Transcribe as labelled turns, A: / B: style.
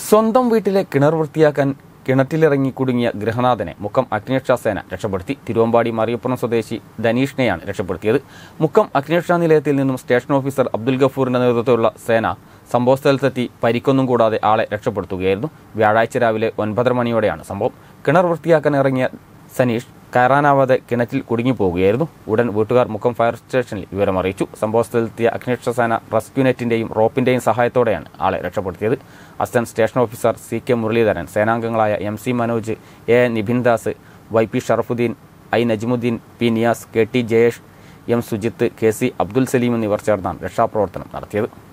A: സ്വന്തം വീട്ടിലെ കിണർ വൃത്തിയാക്കാൻ കിണറ്റിലിറങ്ങി കുടുങ്ങിയ ഗൃഹനാഥനെ മുക്കം അഗ്നിരക്ഷാ സേന രക്ഷപ്പെടുത്തി തിരുവമ്പാടി മറിയപ്പുറം സ്വദേശി ധനീഷിനെയാണ് രക്ഷപ്പെടുത്തിയത് മുക്കം അഗ്നിരക്ഷാ നിലയത്തിൽ നിന്നും സ്റ്റേഷൻ ഓഫീസർ അബ്ദുൽ ഗഫൂറിന്റെ നേതൃത്വത്തിലുള്ള സേന സംഭവസ്ഥലത്തെത്തി പരിക്കൊന്നും കൂടാതെ ആളെ രക്ഷപ്പെടുത്തുകയായിരുന്നു വ്യാഴാഴ്ച രാവിലെ ഒൻപതര മണിയോടെയാണ് സംഭവം കിണർ വൃത്തിയാക്കാൻ ഇറങ്ങിയ സനീഷ് കയറാനാവാതെ കിണറ്റിൽ കുടുങ്ങിപ്പോവുകയായിരുന്നു ഉടൻ വീട്ടുകാർ മുക്കം ഫയർ സ്റ്റേഷനിൽ വിവരമറിയിച്ചു സംഭവസ്ഥലത്തെത്തിയ അഗ്നിരക്ഷാസേന റെസ്ക്യൂ നെറ്റിന്റെയും റോപ്പിന്റെയും സഹായത്തോടെയാണ് ആളെ രക്ഷപ്പെടുത്തിയത് assistant station officer C K Muraleedharan സേനാംഗങ്ങളായ M C Manoj A Nibhin Das Y P Sharafudheen I Najmudheen P Niyas K T Jayesh M Sujith K C Abdul Saleem എന്നിവർ ചേർന്നാണ് രക്ഷാപ്രവർത്തനം നടത്തിയത്